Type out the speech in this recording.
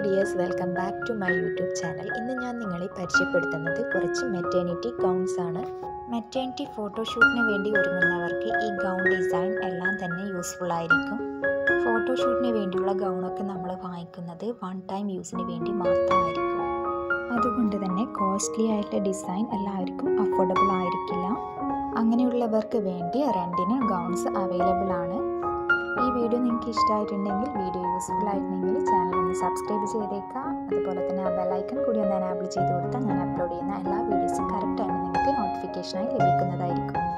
dears welcome back to my YouTube channel ഇന്ന് ഞാൻ നിങ്ങളെ പരിചയപ്പെടുത്തുന്നത് കുറച്ച് മെറ്റേണിറ്റി ഗൗൺസ് ആണ് മെറ്റേണിറ്റി ഫോട്ടോഷൂട്ടിന് വേണ്ടി ഒരുങ്ങുന്നവർക്ക് ഈ ഗൗൺ ഡിസൈൻ എല്ലാം തന്നെ യൂസ്ഫുൾ ആയിരിക്കും ഫോട്ടോഷൂട്ടിന് വേണ്ടിയുള്ള ഗൗണൊക്കെ നമ്മൾ വാങ്ങിക്കുന്നത് വൺ ടൈം യൂസിന് വേണ്ടി മാത്രമായിരിക്കും അതുകൊണ്ട് തന്നെ കോസ്റ്റ്ലി ആയിട്ടുള്ള ഡിസൈൻ എല്ലാവർക്കും അഫോർഡബിൾ ആയിരിക്കില്ല അങ്ങനെയുള്ളവർക്ക് വേണ്ടി റെൻറ്റിന് ഗൗൺസ് അവൈലബിൾ ആണ് ഈ വീഡിയോ നിങ്ങൾക്ക് ഇഷ്ടമായിട്ടുണ്ടെങ്കിൽ വീഡിയോ യൂസ്ഫുൾ ആയിട്ടുണ്ടെങ്കിൽ ചാനൽ ഒന്ന് സബ്സ്ക്രൈബ് ചെയ്തേക്കാം അതുപോലെ തന്നെ ആ ബെല്ലൈക്കൺ കൂടി ഒന്ന് എനാബിൾ ചെയ്ത് കൊടുത്താൽ ഞാൻ അപ്ലോഡ് ചെയ്യുന്ന എല്ലാ വീഡിയോസും കറക്റ്റായിട്ട് നിങ്ങൾക്ക് നോട്ടിഫിക്കേഷനായി ലഭിക്കുന്നതായിരിക്കും